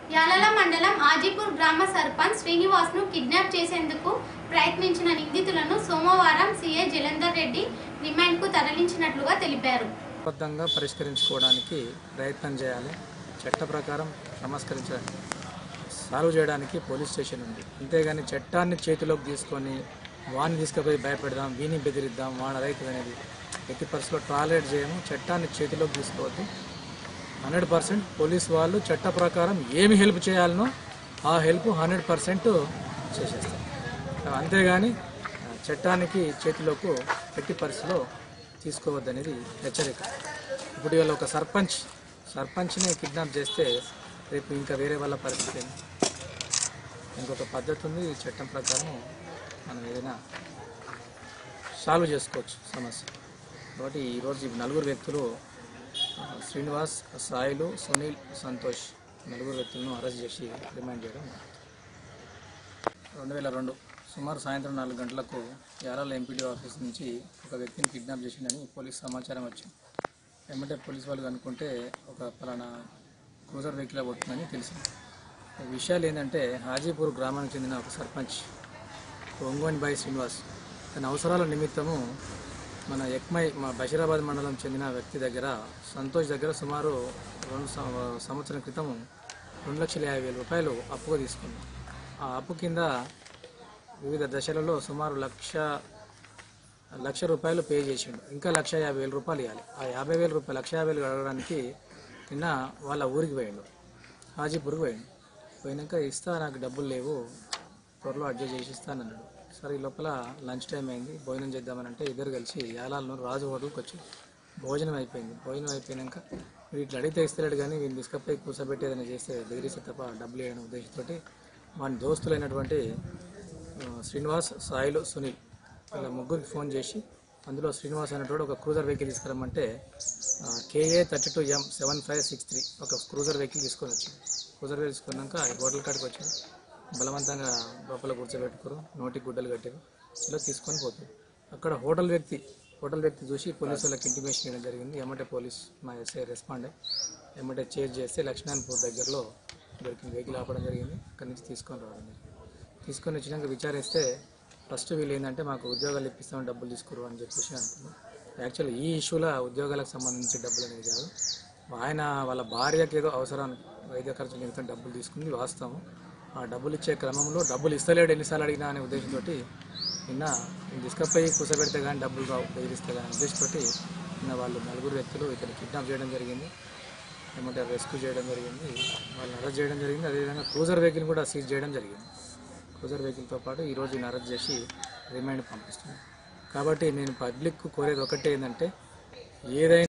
యాలల మండలం ఆజీపూర్ గ్రామ సర్పంచ్ శ్రీనివాస్ ను కిడ్నాప్ చేసేందుకు ప్రయత్నించిన నిందితులను సోమవారం సీఐ జలంధర్ రెడ్డి రిమాండ్ కు తరలించినట్లుగా తెలిపారు బద్ధంగా పరిష్కరించుకోవడానికి ప్రయత్నం చేయాలి చట్ట ప్రకారం నమస్కరించ సాల్వ్ చేయడానికి పోలీస్ స్టేషన్ ఉంది అంతేగాని చట్టాన్ని చేతిలోకి తీసుకొని వాడిని తీసుకుపోయి భయపెడదాం వీని బెదిరిద్దాం వాడు అదైతుంది అనేది ఎట్టి పరిస్థితిలో టాలరేట్ చేయము చట్టాన్ని చేతిలోకి తీసుకోవద్దు హండ్రెడ్ పర్సెంట్ పోలీస్ వాళ్ళు చట్ట ప్రకారం ఏమి హెల్ప్ చేయాలనో ఆ హెల్ప్ హండ్రెడ్ పర్సెంట్ చేసేస్తారు అంతేగాని ఆ, చట్టానికి చేతిలోకి ఎట్టి పరిస్థితిలో తీసుకోవద్దనేది హెచ్చరిక ఇప్పుడు ఇవాళ ఒక సర్పంచ్ సర్పంచ్ని కిడ్నాప్ చేస్తే రేపు ఇంకా వేరే వాళ్ళ పరిస్థితి ఏంటి? ఇంకొక పద్ధతి ఉంది ఈ చట్టం ప్రకారం మనం ఏదైనా సాల్వ్ చేసుకోవచ్చు సమస్య కాబట్టి ఈరోజు ఈ నలుగురు వ్యక్తులు ఆ, శ్రీనివాస్ సాయిలు సునీల్ సంతోష్ నలుగురు వ్యక్తులను అరెస్ట్ చేసి రిమాండ్ చేయడం రెండు వేల రెండు సుమారు సాయంత్రం నాలుగు గంటలకు యారాల ఎంపీడీ ఆఫీస్ నుంచి ఒక వ్యక్తిని కిడ్నాప్ చేసిందని పోలీస్ సమాచారం వచ్చింది ఏమంటే పోలీస్ వాళ్ళు కనుక్కుంటే ఒక పలానా క్రూజర్ వెహికల్ పడుతుందని తెలిసింది ఈ విషయాలు ఏంటంటే హాజీపూర్ గ్రామానికి చెందిన ఒక సర్పంచ్ ఒంగోని బాయ్ శ్రీనివాస్ తన అవసరాల నిమిత్తము మన ఎక్మై మా బషీరాబాద్ మండలం చెందిన వ్యక్తి దగ్గర సంతోష్ దగ్గర సుమారు రెండు సం- సంవత్సరం క్రితం రెండు లక్షల యాభై వేల రూపాయలు అప్పుగా తీసుకుంది ఆ అప్పు కింద వివిధ దశలలో సుమారు లక్ష లక్ష రూపాయలు పే చేసిండు ఇంకా లక్ష యాభై వేల రూపాయలు ఇవ్వాలి ఆ యాభై వేల రూపాయలు లక్ష యాభై వేలు అడగడానికి నిన్న వాళ్ళ ఊరికి పోయిండు హాజీపూర్కి పోయిండు పోయినాక ఇస్తా నాకు డబ్బులు లేవు త్వరలో అడ్జస్ట్ చేసి ఇస్తానన్నాడు సరే ఈ లోపల లంచ్ టైం అయింది భోజనం చేద్దామని అంటే ఇద్దరు కలిసి యాలాలను రాజు హోటల్కి వచ్చి భోజనం అయిపోయింది భోజనం అయిపోయినాక వీడు ఇట్లా అడిగితే ఇస్తలేడు కానీ వీళ్ళు తీసుకపోయి కూర్చోబెట్టి ఏదైనా చేస్తే బెదిరిస్తే తప్ప డబ్బులు వేయడం ఉద్దేశంతో వాని దోస్తులైనటువంటి ఆ, శ్రీనివాస్ సాయిలు సునీల్ వీళ్ళ ముగ్గురికి ఫోన్ చేసి అందులో శ్రీనివాస్ అనేటువంటి ఒక క్రూజర్ వెహికల్ తీసుకురమ్మంటే KA thirty two M seven five six three ఒక క్రూజర్ వెహికల్ తీసుకొని వచ్చింది క్రూజర్ వెహికల్ తీసుకున్నాక ఈ హోటల్ కాడికి వచ్చారు బలవంతంగా లోపల కూర్చోబెట్టుకోరు నోటికి గుడ్డలు కట్టారు ఇలా తీసుకొని పోతారు అక్కడ హోటల్ వ్యక్తి హోటల్ వ్యక్తి చూసి పోలీసు వాళ్ళకి ఇంటిమేషన్ ఇవ్వడం జరిగింది ఎమ్మటే పోలీస్ మా ఎస్ఐ రెస్పాండ్ అయ్యి ఎమ్మటే చేజ్ చేస్తే లక్ష్మణపూర్ దగ్గరలో దొరికిన వెహికల్ ఆపడం జరిగింది అక్కడి నుంచి తీసుకొని రావడం జరిగింది తీసుకొని వచ్చినాక విచారిస్తే ఫస్ట్ వీళ్ళు ఏంటంటే మాకు ఉద్యోగాలు ఇప్పిస్తామని డబ్బులు తీసుకురు అని చెప్పేసి అంటున్నారు యాక్చువల్లీ ఈ ఇష్యూలో ఉద్యోగాలకు సంబంధించి డబ్బులు అనేది కాదు ఆయన వాళ్ళ భార్యకి ఏదో అవసరం వైద్య ఖర్చులు నిమిత్తం డబ్బులు తీసుకుంది వాస్తవం ఆ డబ్బులు ఇచ్చే క్రమంలో డబ్బులు ఇస్తలేడు ఎన్నిసార్లు అడిగినా అనే ఉద్దేశంతో నిన్న నేను తీసుకపోయి కూర్చోబెడితే కానీ డబ్బులు రావు బెదిరిస్తే కానీ ఉద్దేశంతో నిన్న వాళ్ళు నలుగురు వ్యక్తులు ఇతను కిడ్నాప్ చేయడం జరిగింది ఏమంటారు రెస్క్యూ చేయడం జరిగింది వాళ్ళని అరెస్ట్ చేయడం జరిగింది అదేవిధంగా క్రూజర్ వెహికల్ కూడా సీజ్ చేయడం జరిగింది క్రూజర్ వెహికల్తో పాటు ఈరోజు ఈయన అరెస్ట్ చేసి రిమైండ్ పంపిస్తున్నాను కాబట్టి నేను పబ్లిక్ కోరేది ఒకటే ఏంటంటే ఏదైనా